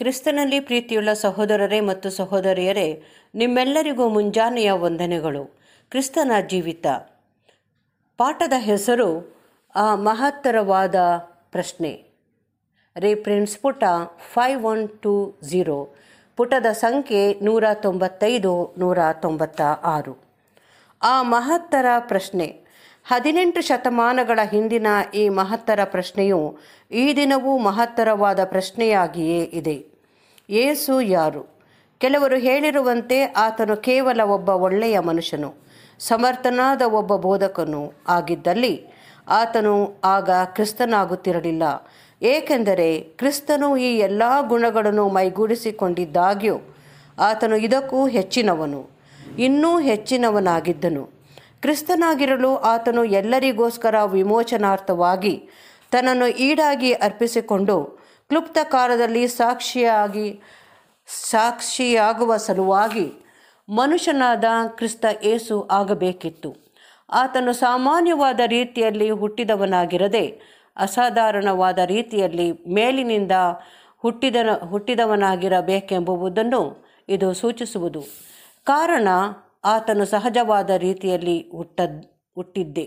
ಕ್ರಿಸ್ತನಲ್ಲಿ ಪ್ರೀತಿಯುಳ್ಳ ಸಹೋದರರೇ ಮತ್ತು ಸಹೋದರಿಯರೇ ನಿಮ್ಮೆಲ್ಲರಿಗೂ ಮುಂಜಾನೆಯ ವಂದನೆಗಳು ಕ್ರಿಸ್ತನ ಜೀವಿತ ಪಾಠದ ಹೆಸರು ಆ ಮಹತ್ತರವಾದ ಪ್ರಶ್ನೆ ರೆಫರೆನ್ಸ್ ಪುಟ ಫೈವ್ ಒನ್ ಟು ಝೀರೋ ಪುಟದ ಸಂಖ್ಯೆ ನೂರ ತೊಂಬತ್ತೈದು ನೂರ ತೊಂಬತ್ತ ಆರು ಆ ಮಹತ್ತರ ಪ್ರಶ್ನೆ ಹದಿನೆಂಟು ಶತಮಾನಗಳ ಹಿಂದಿನ ಈ ಮಹತ್ತರ ಪ್ರಶ್ನೆಯು ಈ ದಿನವೂ ಮಹತ್ತರವಾದ ಪ್ರಶ್ನೆಯಾಗಿಯೇ ಇದೆ ಏಸು ಯಾರು ಕೆಲವರು ಹೇಳಿರುವಂತೆ ಆತನು ಕೇವಲ ಒಬ್ಬ ಒಳ್ಳೆಯ ಮನುಷ್ಯನು ಸಮರ್ಥನಾದ ಒಬ್ಬ ಬೋಧಕನು ಆಗಿದ್ದಲ್ಲಿ ಆತನು ಆಗ ಕ್ರಿಸ್ತನಾಗುತ್ತಿರಲಿಲ್ಲ ಏಕೆಂದರೆ ಕ್ರಿಸ್ತನು ಈ ಎಲ್ಲ ಗುಣಗಳನ್ನು ಮೈಗೂಡಿಸಿಕೊಂಡಿದ್ದಾಗ್ಯೂ ಆತನು ಇದಕ್ಕೂ ಹೆಚ್ಚಿನವನು ಇನ್ನೂ ಹೆಚ್ಚಿನವನಾಗಿದ್ದನು ಕ್ರಿಸ್ತನಾಗಿರಲು ಆತನು ಎಲ್ಲರಿಗೋಸ್ಕರ ವಿಮೋಚನಾರ್ಥವಾಗಿ ತನ್ನನ್ನು ಈಡಾಗಿ ಅರ್ಪಿಸಿಕೊಂಡು ಕ್ಲುಪ್ತ ಕಾಲದಲ್ಲಿ ಸಾಕ್ಷಿಯಾಗಿ ಸಾಕ್ಷಿಯಾಗುವ ಸಲುವಾಗಿ ಮನುಷ್ಯನಾದ ಕ್ರಿಸ್ತ ಏಸು ಆಗಬೇಕಿತ್ತು ಆತನು ಸಾಮಾನ್ಯವಾದ ರೀತಿಯಲ್ಲಿ ಹುಟ್ಟಿದವನಾಗಿರದೆ ಅಸಾಧಾರಣವಾದ ರೀತಿಯಲ್ಲಿ ಮೇಲಿನಿಂದ ಹುಟ್ಟಿದ ಹುಟ್ಟಿದವನಾಗಿರಬೇಕೆಂಬುದನ್ನು ಇದು ಸೂಚಿಸುವುದು ಕಾರಣ ಆತನು ಸಹಜವಾದ ರೀತಿಯಲ್ಲಿ ಹುಟ್ಟ ಹುಟ್ಟಿದ್ದೆ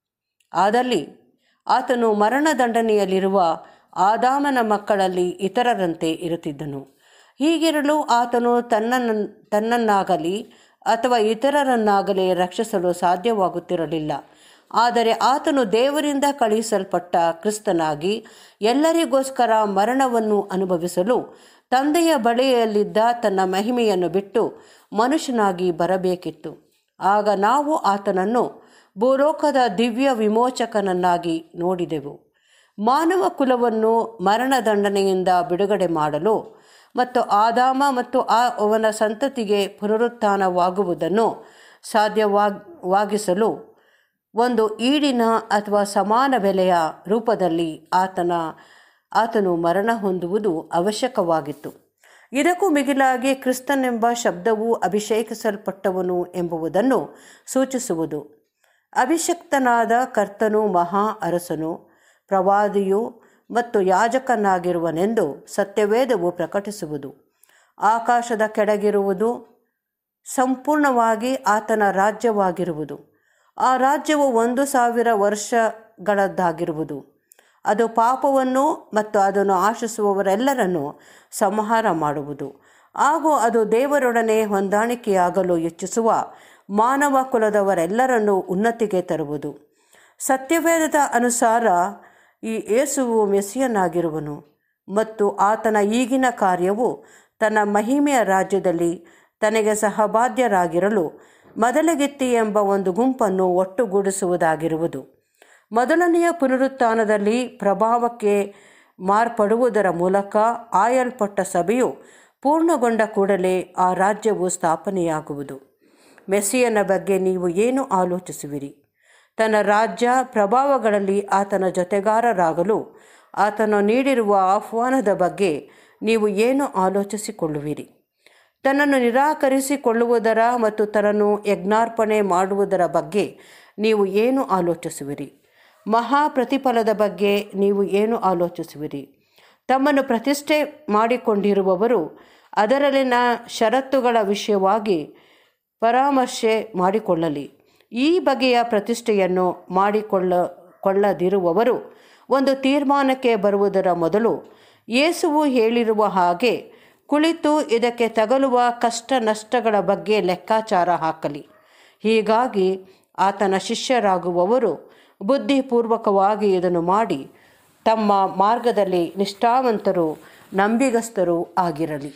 ಆದಲ್ಲಿ ಆತನು ಮರಣದಂಡನೆಯಲ್ಲಿರುವ ಆದಾಮನ ಮಕ್ಕಳಲ್ಲಿ ಇತರರಂತೆ ಇರುತ್ತಿದ್ದನು ಹೀಗಿರಲು ಆತನು ತನ್ನನ್ನು ತನ್ನನ್ನಾಗಲಿ ಅಥವಾ ಇತರರನ್ನಾಗಲಿ ರಕ್ಷಿಸಲು ಸಾಧ್ಯವಾಗುತ್ತಿರಲಿಲ್ಲ ಆದರೆ ಆತನು ದೇವರಿಂದ ಕಳುಹಿಸಲ್ಪಟ್ಟ ಕ್ರಿಸ್ತನಾಗಿ ಎಲ್ಲರಿಗೋಸ್ಕರ ಮರಣವನ್ನು ಅನುಭವಿಸಲು ತಂದೆಯ ಬಳಿಯಲ್ಲಿದ್ದ ತನ್ನ ಮಹಿಮೆಯನ್ನು ಬಿಟ್ಟು ಮನುಷ್ಯನಾಗಿ ಬರಬೇಕಿತ್ತು ಆಗ ನಾವು ಆತನನ್ನು ಭೂಲೋಕದ ದಿವ್ಯ ವಿಮೋಚಕನನ್ನಾಗಿ ನೋಡಿದೆವು ಮಾನವ ಕುಲವನ್ನು ಮರಣದಂಡನೆಯಿಂದ ಬಿಡುಗಡೆ ಮಾಡಲು ಮತ್ತು ಆದಾಮ ಮತ್ತು ಆ ಅವನ ಸಂತತಿಗೆ ಪುನರುತ್ಥಾನವಾಗುವುದನ್ನು ಸಾಧ್ಯವಾಗಿಸಲು ಒಂದು ಈಡಿನ ಅಥವಾ ಸಮಾನ ಬೆಲೆಯ ರೂಪದಲ್ಲಿ ಆತನ ಆತನು ಮರಣ ಹೊಂದುವುದು ಅವಶ್ಯಕವಾಗಿತ್ತು ಇದಕ್ಕೂ ಮಿಗಿಲಾಗಿ ಕ್ರಿಸ್ತನೆಂಬ ಶಬ್ದವು ಅಭಿಷೇಕಿಸಲ್ಪಟ್ಟವನು ಎಂಬುದನ್ನು ಸೂಚಿಸುವುದು ಅಭಿಷಕ್ತನಾದ ಕರ್ತನು ಮಹಾ ಅರಸನು ಪ್ರವಾದಿಯು ಮತ್ತು ಯಾಜಕನಾಗಿರುವನೆಂದು ಸತ್ಯವೇದವು ಪ್ರಕಟಿಸುವುದು ಆಕಾಶದ ಕೆಳಗಿರುವುದು ಸಂಪೂರ್ಣವಾಗಿ ಆತನ ರಾಜ್ಯವಾಗಿರುವುದು ಆ ರಾಜ್ಯವು ಒಂದು ಸಾವಿರ ವರ್ಷಗಳದ್ದಾಗಿರುವುದು ಅದು ಪಾಪವನ್ನು ಮತ್ತು ಅದನ್ನು ಆಶಿಸುವವರೆಲ್ಲರನ್ನು ಸಂಹಾರ ಮಾಡುವುದು ಹಾಗೂ ಅದು ದೇವರೊಡನೆ ಹೊಂದಾಣಿಕೆಯಾಗಲು ಹೆಚ್ಚಿಸುವ ಮಾನವ ಕುಲದವರೆಲ್ಲರನ್ನು ಉನ್ನತಿಗೆ ತರುವುದು ಸತ್ಯವೇದದ ಅನುಸಾರ ಈ ಯೇಸುವು ಮೆಸ್ಸಿಯನಾಗಿರುವನು ಮತ್ತು ಆತನ ಈಗಿನ ಕಾರ್ಯವು ತನ್ನ ಮಹಿಮೆಯ ರಾಜ್ಯದಲ್ಲಿ ತನಗೆ ಸಹಬಾಧ್ಯರಾಗಿರಲು ಮೊದಲಗಿತ್ತಿ ಎಂಬ ಒಂದು ಗುಂಪನ್ನು ಒಟ್ಟುಗೂಡಿಸುವುದಾಗಿರುವುದು ಮೊದಲನೆಯ ಪುನರುತ್ಥಾನದಲ್ಲಿ ಪ್ರಭಾವಕ್ಕೆ ಮಾರ್ಪಡುವುದರ ಮೂಲಕ ಆಯಲ್ಪಟ್ಟ ಸಭೆಯು ಪೂರ್ಣಗೊಂಡ ಕೂಡಲೇ ಆ ರಾಜ್ಯವು ಸ್ಥಾಪನೆಯಾಗುವುದು ಮೆಸ್ಸಿಯನ ಬಗ್ಗೆ ನೀವು ಏನು ಆಲೋಚಿಸುವಿರಿ ತನ್ನ ರಾಜ್ಯ ಪ್ರಭಾವಗಳಲ್ಲಿ ಆತನ ಜೊತೆಗಾರರಾಗಲು ಆತನು ನೀಡಿರುವ ಆಹ್ವಾನದ ಬಗ್ಗೆ ನೀವು ಏನು ಆಲೋಚಿಸಿಕೊಳ್ಳುವಿರಿ ತನ್ನನ್ನು ನಿರಾಕರಿಸಿಕೊಳ್ಳುವುದರ ಮತ್ತು ತನ್ನನ್ನು ಯಜ್ಞಾರ್ಪಣೆ ಮಾಡುವುದರ ಬಗ್ಗೆ ನೀವು ಏನು ಆಲೋಚಿಸುವಿರಿ ಮಹಾ ಪ್ರತಿಫಲದ ಬಗ್ಗೆ ನೀವು ಏನು ಆಲೋಚಿಸುವಿರಿ ತಮ್ಮನ್ನು ಪ್ರತಿಷ್ಠೆ ಮಾಡಿಕೊಂಡಿರುವವರು ಅದರಲ್ಲಿನ ಷರತ್ತುಗಳ ವಿಷಯವಾಗಿ ಪರಾಮರ್ಶೆ ಮಾಡಿಕೊಳ್ಳಲಿ ಈ ಬಗೆಯ ಪ್ರತಿಷ್ಠೆಯನ್ನು ಮಾಡಿಕೊಳ್ಳ ಕೊಳ್ಳದಿರುವವರು ಒಂದು ತೀರ್ಮಾನಕ್ಕೆ ಬರುವುದರ ಮೊದಲು ಯೇಸುವು ಹೇಳಿರುವ ಹಾಗೆ ಕುಳಿತು ಇದಕ್ಕೆ ತಗಲುವ ಕಷ್ಟ ನಷ್ಟಗಳ ಬಗ್ಗೆ ಲೆಕ್ಕಾಚಾರ ಹಾಕಲಿ ಹೀಗಾಗಿ ಆತನ ಶಿಷ್ಯರಾಗುವವರು ಬುದ್ಧಿಪೂರ್ವಕವಾಗಿ ಇದನ್ನು ಮಾಡಿ ತಮ್ಮ ಮಾರ್ಗದಲ್ಲಿ ನಿಷ್ಠಾವಂತರು ನಂಬಿಗಸ್ತರು ಆಗಿರಲಿ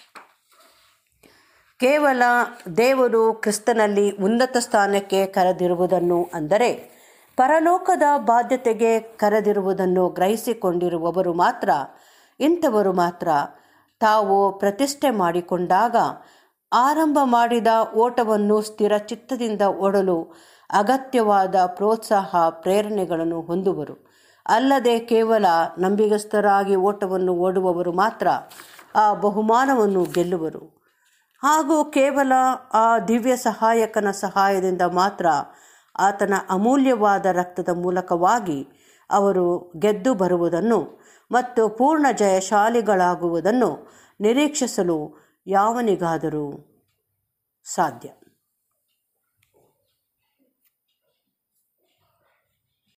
ಕೇವಲ ದೇವರು ಕ್ರಿಸ್ತನಲ್ಲಿ ಉನ್ನತ ಸ್ಥಾನಕ್ಕೆ ಕರೆದಿರುವುದನ್ನು ಅಂದರೆ ಪರಲೋಕದ ಬಾಧ್ಯತೆಗೆ ಕರೆದಿರುವುದನ್ನು ಗ್ರಹಿಸಿಕೊಂಡಿರುವವರು ಮಾತ್ರ ಇಂಥವರು ಮಾತ್ರ ತಾವು ಪ್ರತಿಷ್ಠೆ ಮಾಡಿಕೊಂಡಾಗ ಆರಂಭ ಮಾಡಿದ ಓಟವನ್ನು ಸ್ಥಿರ ಚಿತ್ತದಿಂದ ಓಡಲು ಅಗತ್ಯವಾದ ಪ್ರೋತ್ಸಾಹ ಪ್ರೇರಣೆಗಳನ್ನು ಹೊಂದುವರು ಅಲ್ಲದೆ ಕೇವಲ ನಂಬಿಗಸ್ತರಾಗಿ ಓಟವನ್ನು ಓಡುವವರು ಮಾತ್ರ ಆ ಬಹುಮಾನವನ್ನು ಗೆಲ್ಲುವರು ಹಾಗೂ ಕೇವಲ ಆ ದಿವ್ಯ ಸಹಾಯಕನ ಸಹಾಯದಿಂದ ಮಾತ್ರ ಆತನ ಅಮೂಲ್ಯವಾದ ರಕ್ತದ ಮೂಲಕವಾಗಿ ಅವರು ಗೆದ್ದು ಬರುವುದನ್ನು ಮತ್ತು ಪೂರ್ಣ ಜಯಶಾಲಿಗಳಾಗುವುದನ್ನು ನಿರೀಕ್ಷಿಸಲು ಯಾವನಿಗಾದರೂ ಸಾಧ್ಯ